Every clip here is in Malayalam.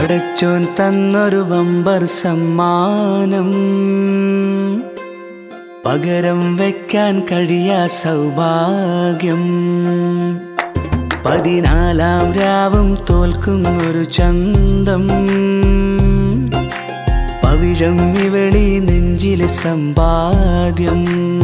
പടച്ചോൻ തന്നൊരു വമ്പർ സമ്മാനം പകരം വെക്കാൻ കഴിയാ സൗഭാഗ്യം പതിനാലാം രാവും തോൽക്കുന്നൊരു ചന്തം പവിഴം ഇവളി നെഞ്ചിലെ സമ്പാദ്യം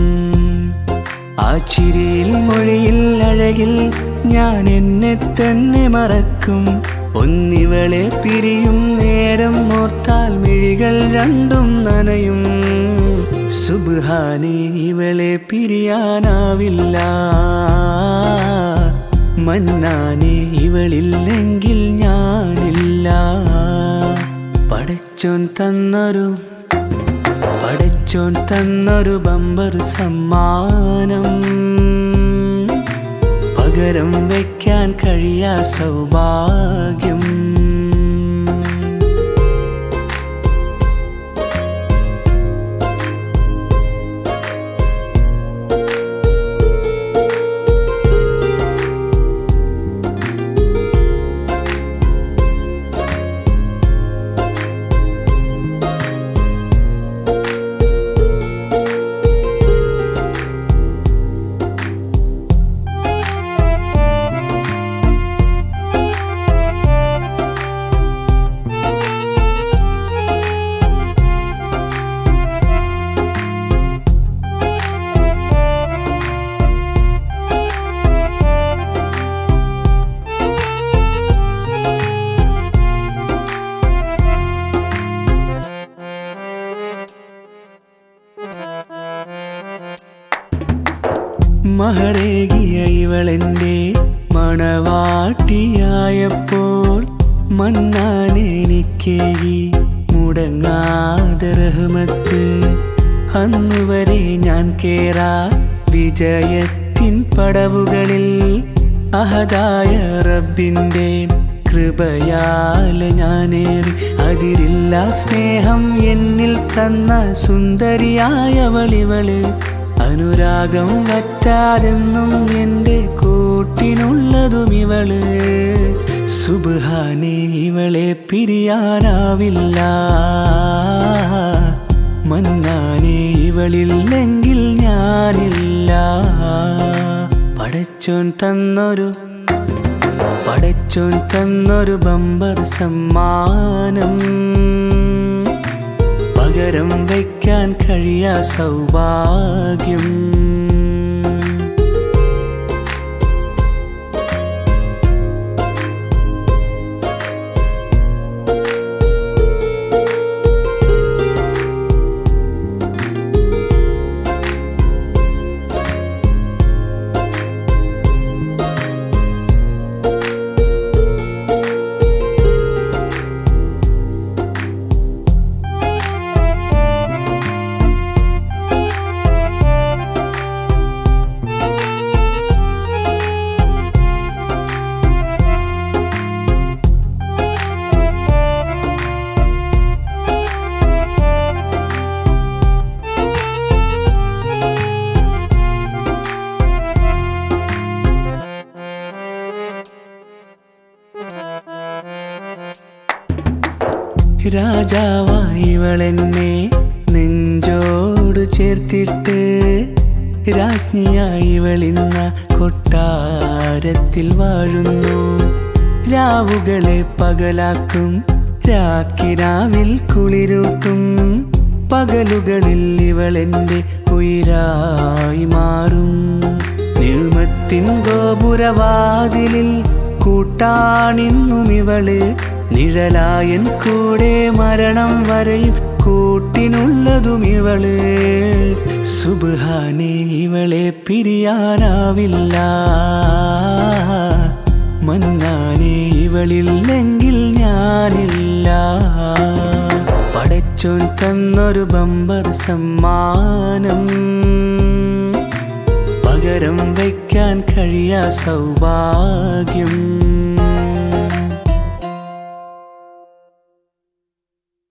ആ ചിരിയിൽ മൊഴിയിൽ അഴകിൽ ഞാൻ എന്നെ തന്നെ മറക്കും ഒന്നിവളെ പിരിയും നേരം ഓർത്താൽ മിഴികൾ രണ്ടും നനയും സുബ്ഹാനെ ഇവളെ പിരിയാനാവില്ല മന്നാനെ ഇവളില്ലെങ്കിൽ ഞാനില്ല പടച്ചോൻ തന്നൊരു പടച്ചോൻ തന്നൊരു ബമ്പർ സമ്മാനം പകരം വയ്ക്കാൻ കഴിയാ സൗഭാഗ്യം മഹരേകിയ ഇവളെന്റെ മണവാട്ടിയായപ്പോൾ മന്നാനെനിക്കേകി മുടങ്ങാതെ റഹ്മത്ത് അന്നുവരെ ഞാൻ കേറാ വിജയത്തിൻ പടവുകളിൽ അഹദായ റബ്ബിൻ്റെ കൃപയാൽ ഞാനേറി അതിരില്ല സ്നേഹം എന്നിൽ തന്ന സുന്ദരിയായവളിവള് അനുരാഗം വറ്റാതെന്നും എൻ്റെ കൂട്ടിനുള്ളതും ഇവള് സുബ്ഹാനെ ഇവളെ പിരിയാനാവില്ല മന്നാനെ ഇവളില്ലെങ്കിൽ ഞാനില്ല പടച്ചോൻ തന്നൊരു പടച്ചോൻ തന്നൊരു ബമ്പർ സമ്മാനം പകരം വയ്ക്കാൻ കഴിയാ സൗഭാഗ്യം രാജാവായിവളെന്നെ നെഞ്ചോട് ചേർത്തിട്ട് രാജ്ഞിയായിവളിന്ന കൊട്ടാരത്തിൽ വാഴുന്നു രാവുകളെ പകലാക്കും രാക്കിരാവിൽ കുളിരൂട്ടും പകലുകളിൽ ഇവളെന്റെ ഉയരായി മാറും നിയമത്തിൻ ഗോപുരവാതിലിൽ കൂട്ടാണിന്നും ഇവള് നിഴലായൻ കൂടെ മരണം വരെയും കൂട്ടിനുള്ളതും ഇവള് സുബ്ഹാനെ ഇവളെ പിരിയാനാവില്ല മന്നാനെ ഇവളില്ലെങ്കിൽ ഞാനില്ല പടച്ചോൻ തന്നൊരു ബമ്പർ സമ്മാനം പകരം വയ്ക്കാൻ കഴിയാ സൗഭാഗ്യം